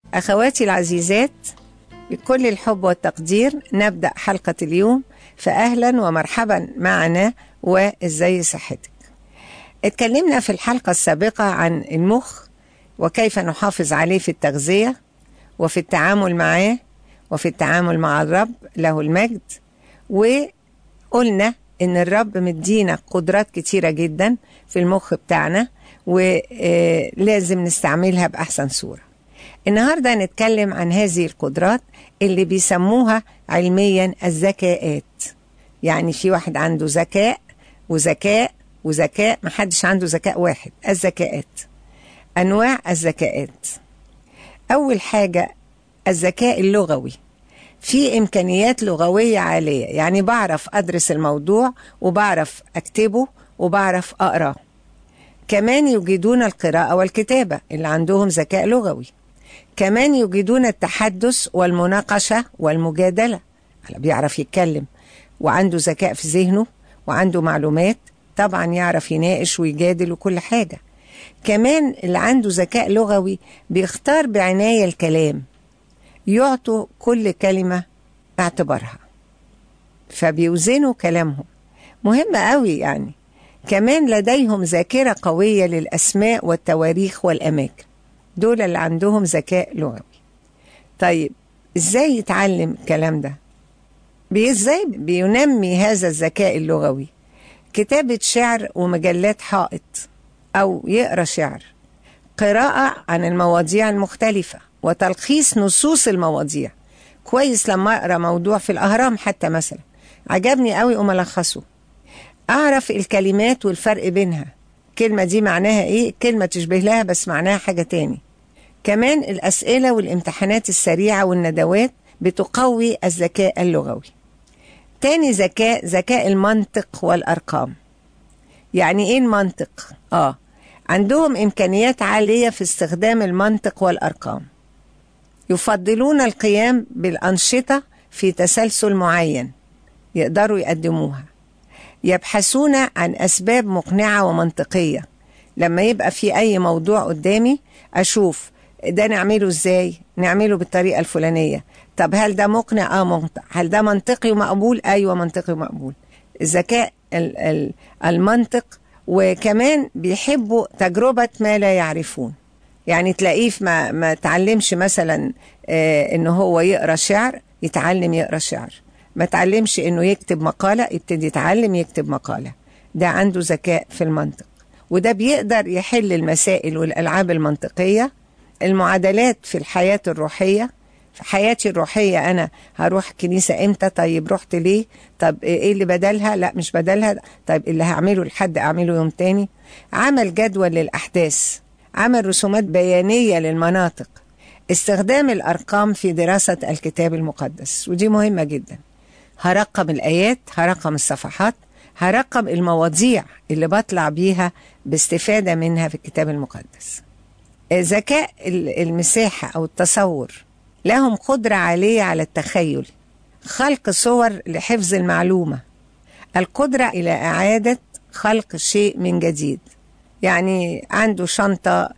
أخواتي العزيزات بكل الحب والتقدير نبدأ حلقة اليوم فأهلا ومرحبا معنا وإزاي صحتك اتكلمنا في الحلقة السابقة عن المخ وكيف نحافظ عليه في التغذية وفي التعامل معاه وفي التعامل مع الرب له المجد وقلنا ان الرب مدينا قدرات كتيرة جدا في المخ بتاعنا ولازم نستعملها بأحسن صورة النهاردة نتكلم عن هذه القدرات اللي بيسموها علميا الذكاءات يعني في واحد عنده ذكاء وذكاء وذكاء محدش عنده ذكاء واحد الذكاءات أنواع الذكاءات أول حاجة الذكاء اللغوي في إمكانيات لغوية عالية يعني بعرف أدرس الموضوع وبعرف أكتبه وبعرف أقرأ كمان يجيدون القراءة والكتابة اللي عندهم ذكاء لغوي كمان يجيدون التحدث والمناقشة والمجادلة اللي بيعرف يتكلم وعنده ذكاء في ذهنه وعنده معلومات طبعا يعرف يناقش ويجادل وكل حاجة كمان اللي عنده ذكاء لغوي بيختار بعناية الكلام يعطوا كل كلمة اعتبارها فبيوزنوا كلامهم مهم قوي يعني كمان لديهم ذاكرة قوية للأسماء والتواريخ والأماكن دول اللي عندهم ذكاء لغوي طيب ازاي يتعلم الكلام ده ازاي بينمي هذا الذكاء اللغوي كتابة شعر ومجلات حائط أو يقرأ شعر قراءة عن المواضيع المختلفة وتلخيص نصوص المواضيع كويس لما أقرأ موضوع في الأهرام حتى مثلا عجبني قوي أقوم ألخصه أعرف الكلمات والفرق بينها الكلمة دي معناها إيه كلمة تشبه لها بس معناها حاجة تاني كمان الأسئلة والامتحانات السريعة والندوات بتقوي الذكاء اللغوي تاني ذكاء ذكاء المنطق والأرقام يعني إيه المنطق؟ آه عندهم إمكانيات عالية في استخدام المنطق والأرقام يفضلون القيام بالأنشطة في تسلسل معين يقدروا يقدموها يبحثون عن أسباب مقنعة ومنطقية لما يبقى في أي موضوع قدامي أشوف ده نعمله إزاي نعمله بالطريقة الفلانية طب هل ده مقنع اه مقنع هل ده منطقي ومقبول ايوه منطقي ومقبول الذكاء المنطق وكمان بيحبوا تجربة ما لا يعرفون يعني تلاقيه ما ما تعلمش مثلا آه ان هو يقرا شعر يتعلم يقرا شعر ما تعلمش انه يكتب مقالة يبتدي يتعلم يكتب مقالة ده عنده ذكاء في المنطق وده بيقدر يحل المسائل والألعاب المنطقية المعادلات في الحياة الروحية في حياتي الروحية أنا هروح كنيسة إمتى طيب رحت ليه طب إيه اللي بدلها لا مش بدلها طيب اللي هعمله لحد أعمله يوم تاني عمل جدول للأحداث عمل رسومات بيانية للمناطق استخدام الأرقام في دراسة الكتاب المقدس ودي مهمة جدا هرقم الآيات هرقم الصفحات هرقم المواضيع اللي بطلع بيها باستفادة منها في الكتاب المقدس ذكاء المساحة أو التصور لهم قدرة عالية على التخيل خلق صور لحفظ المعلومة القدرة إلى إعادة خلق شيء من جديد يعني عنده شنطة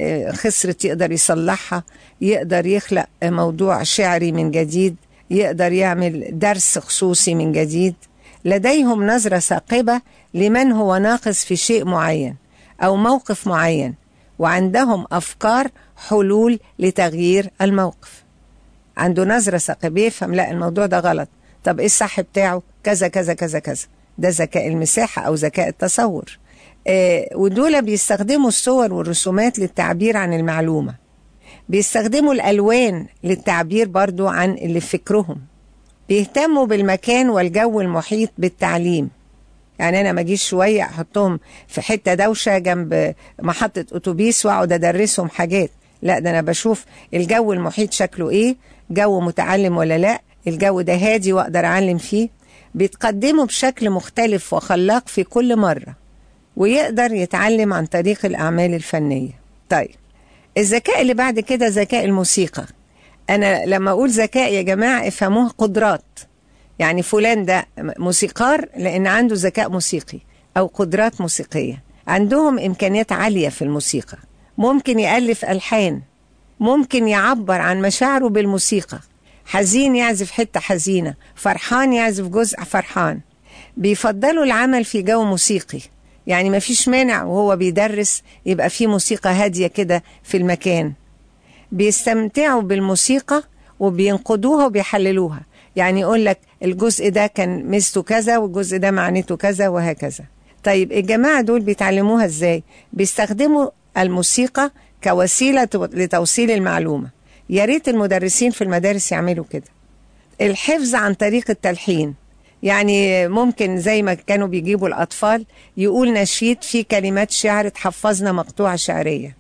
خسرت يقدر يصلحها يقدر يخلق موضوع شعري من جديد يقدر يعمل درس خصوصي من جديد لديهم نظرة ثاقبة لمن هو ناقص في شيء معين أو موقف معين وعندهم أفكار حلول لتغيير الموقف عنده نظرة ثاقبية يفهم لا الموضوع ده غلط طب ايه الصح بتاعه كذا كذا كذا كذا ده ذكاء المساحة أو ذكاء التصور آه ودول بيستخدموا الصور والرسومات للتعبير عن المعلومة بيستخدموا الألوان للتعبير برضو عن اللي في فكرهم بيهتموا بالمكان والجو المحيط بالتعليم يعني انا ما اجيش شويه احطهم في حته دوشه جنب محطه اتوبيس واقعد ادرسهم حاجات لا ده انا بشوف الجو المحيط شكله ايه جو متعلم ولا لا الجو ده هادي واقدر اعلم فيه بيتقدموا بشكل مختلف وخلاق في كل مره ويقدر يتعلم عن طريق الاعمال الفنيه طيب الذكاء اللي بعد كده ذكاء الموسيقى انا لما اقول ذكاء يا جماعه افهموه قدرات يعني فلان ده موسيقار لان عنده ذكاء موسيقي او قدرات موسيقيه عندهم امكانيات عاليه في الموسيقى ممكن يالف الحان ممكن يعبر عن مشاعره بالموسيقى حزين يعزف حتة حزينة فرحان يعزف جزء فرحان بيفضلوا العمل في جو موسيقي يعني ما فيش مانع وهو بيدرس يبقى في موسيقى هادية كده في المكان بيستمتعوا بالموسيقى وبينقدوها وبيحللوها يعني يقول لك الجزء ده كان ميزته كذا والجزء ده معناته كذا وهكذا طيب الجماعة دول بيتعلموها ازاي بيستخدموا الموسيقى كوسيلة لتوصيل المعلومة يا ريت المدرسين في المدارس يعملوا كده الحفظ عن طريق التلحين يعني ممكن زي ما كانوا بيجيبوا الأطفال يقول نشيد فيه كلمات شعر تحفظنا مقطوعة شعرية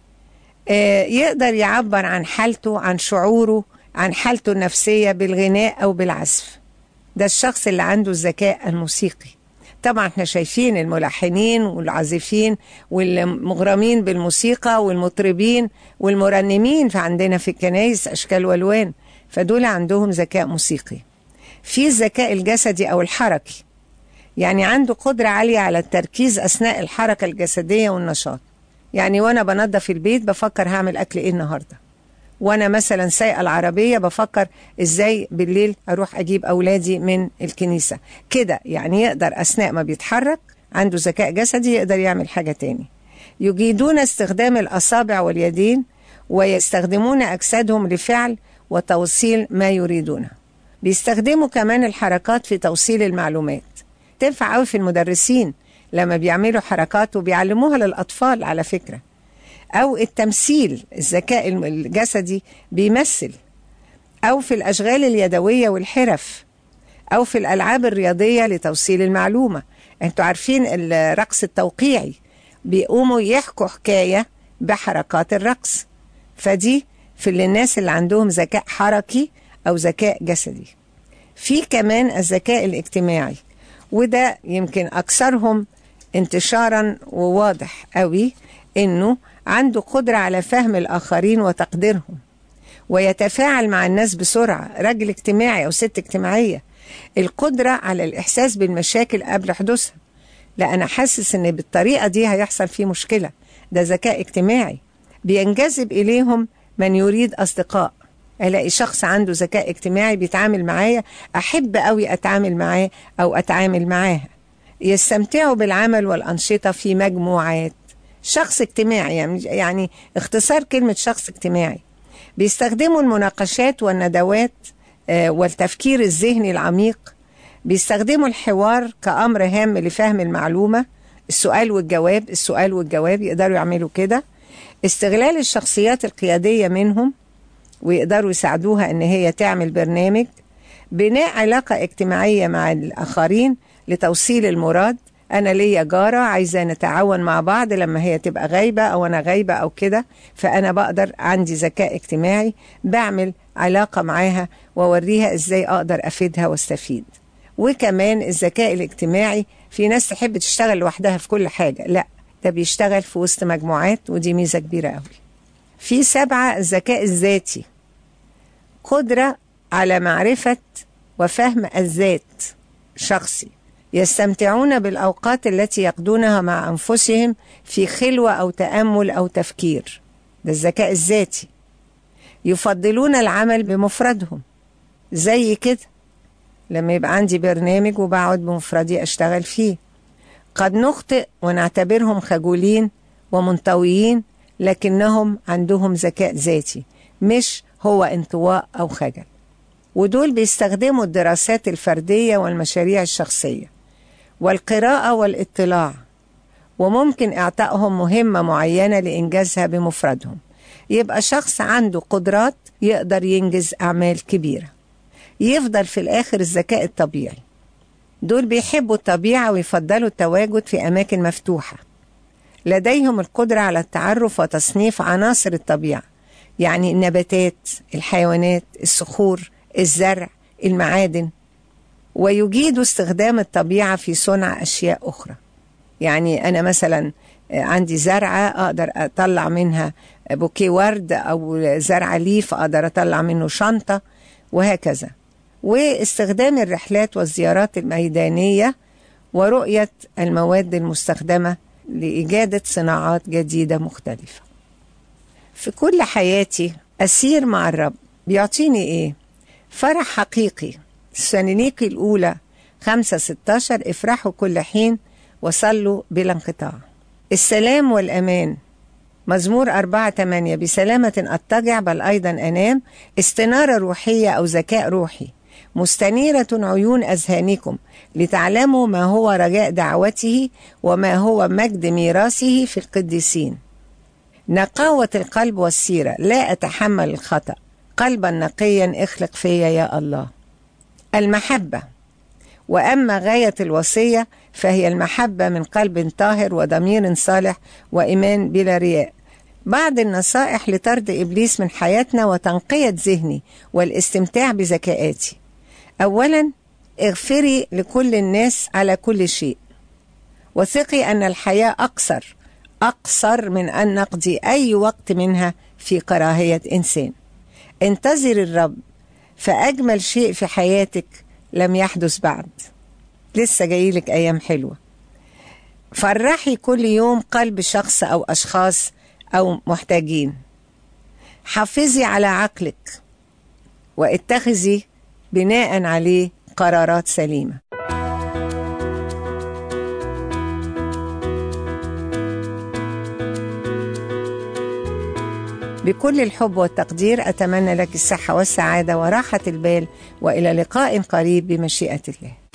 يقدر يعبر عن حالته عن شعوره عن حالته النفسية بالغناء أو بالعزف ده الشخص اللي عنده الذكاء الموسيقي طبعا احنا شايفين الملحنين والعازفين والمغرمين بالموسيقى والمطربين والمرنمين عندنا في الكنائس أشكال والوان فدول عندهم ذكاء موسيقي في الذكاء الجسدي أو الحركي يعني عنده قدرة عالية على التركيز أثناء الحركة الجسدية والنشاط يعني وأنا بنظف البيت بفكر هعمل أكل إيه النهاردة وأنا مثلا سايقة العربية بفكر إزاي بالليل أروح أجيب أولادي من الكنيسة كده يعني يقدر أثناء ما بيتحرك عنده ذكاء جسدي يقدر يعمل حاجة تاني يجيدون استخدام الأصابع واليدين ويستخدمون أجسادهم لفعل وتوصيل ما يريدونه بيستخدموا كمان الحركات في توصيل المعلومات تنفع قوي في المدرسين لما بيعملوا حركات وبيعلموها للأطفال على فكرة أو التمثيل الذكاء الجسدي بيمثل أو في الأشغال اليدوية والحرف أو في الألعاب الرياضية لتوصيل المعلومة أنتوا عارفين الرقص التوقيعي بيقوموا يحكوا حكاية بحركات الرقص فدي في الناس اللي عندهم ذكاء حركي أو ذكاء جسدي في كمان الذكاء الاجتماعي وده يمكن أكثرهم انتشارا وواضح قوي إنه عنده قدرة على فهم الآخرين وتقديرهم ويتفاعل مع الناس بسرعة راجل اجتماعي أو ست اجتماعية القدرة على الإحساس بالمشاكل قبل حدوثها لا أنا حاسس إن بالطريقة دي هيحصل فيه مشكلة ده ذكاء اجتماعي بينجذب إليهم من يريد أصدقاء الاقي شخص عنده ذكاء اجتماعي بيتعامل معايا احب قوي اتعامل معاه او اتعامل معاها يستمتعوا بالعمل والانشطه في مجموعات شخص اجتماعي يعني اختصار كلمه شخص اجتماعي بيستخدموا المناقشات والندوات والتفكير الذهني العميق بيستخدموا الحوار كأمر هام لفهم المعلومة السؤال والجواب السؤال والجواب يقدروا يعملوا كده استغلال الشخصيات القيادية منهم ويقدروا يساعدوها ان هي تعمل برنامج بناء علاقة اجتماعية مع الآخرين لتوصيل المراد أنا ليا جارة عايزة نتعاون مع بعض لما هي تبقى غايبة أو أنا غايبة أو كده فأنا بقدر عندي ذكاء اجتماعي بعمل علاقة معاها وأوريها إزاي أقدر أفيدها واستفيد وكمان الذكاء الاجتماعي في ناس تحب تشتغل لوحدها في كل حاجة لا ده بيشتغل في وسط مجموعات ودي ميزة كبيرة قوي في سبعة الذكاء الذاتي قدرة على معرفة وفهم الذات شخصي يستمتعون بالأوقات التي يقضونها مع أنفسهم في خلوة أو تأمل أو تفكير ده الذكاء الذاتي يفضلون العمل بمفردهم زي كده لما يبقى عندي برنامج وبقعد بمفردي أشتغل فيه قد نخطئ ونعتبرهم خجولين ومنطويين لكنهم عندهم ذكاء ذاتي مش هو انطواء أو خجل ودول بيستخدموا الدراسات الفردية والمشاريع الشخصية والقراءة والاطلاع وممكن إعطائهم مهمة معينة لإنجازها بمفردهم يبقى شخص عنده قدرات يقدر ينجز أعمال كبيرة يفضل في الآخر الذكاء الطبيعي دول بيحبوا الطبيعة ويفضلوا التواجد في أماكن مفتوحة لديهم القدرة على التعرف وتصنيف عناصر الطبيعة يعني النباتات الحيوانات الصخور الزرع المعادن ويجيدوا استخدام الطبيعة في صنع أشياء أخرى يعني أنا مثلا عندي زرعة أقدر أطلع منها بوكي ورد أو زرعة ليف أقدر أطلع منه شنطة وهكذا واستخدام الرحلات والزيارات الميدانية ورؤية المواد المستخدمة لإيجاد صناعات جديدة مختلفة في كل حياتي أسير مع الرب بيعطيني إيه؟ فرح حقيقي السنينيكي الأولى خمسة ستاشر افرحوا كل حين وصلوا بلا انقطاع السلام والأمان مزمور أربعة تمانية بسلامة أضطجع بل أيضا أنام استنارة روحية أو ذكاء روحي مستنيرة عيون أذهانكم لتعلموا ما هو رجاء دعوته وما هو مجد ميراثه في القديسين نقاوة القلب والسيرة لا أتحمل الخطأ قلبا نقيا اخلق فيا يا الله المحبة وأما غاية الوصية فهي المحبة من قلب طاهر وضمير صالح وإيمان بلا رياء بعض النصائح لطرد إبليس من حياتنا وتنقية ذهني والاستمتاع بذكاءاتي أولا اغفري لكل الناس على كل شيء وثقي أن الحياة أقصر أقصر من أن نقضي أي وقت منها في كراهية إنسان انتظر الرب فأجمل شيء في حياتك لم يحدث بعد لسه جايلك أيام حلوة فرحي كل يوم قلب شخص أو أشخاص أو محتاجين حافظي على عقلك واتخذي بناء عليه قرارات سليمه بكل الحب والتقدير أتمنى لك الصحة والسعادة وراحة البال وإلى لقاء قريب بمشيئة الله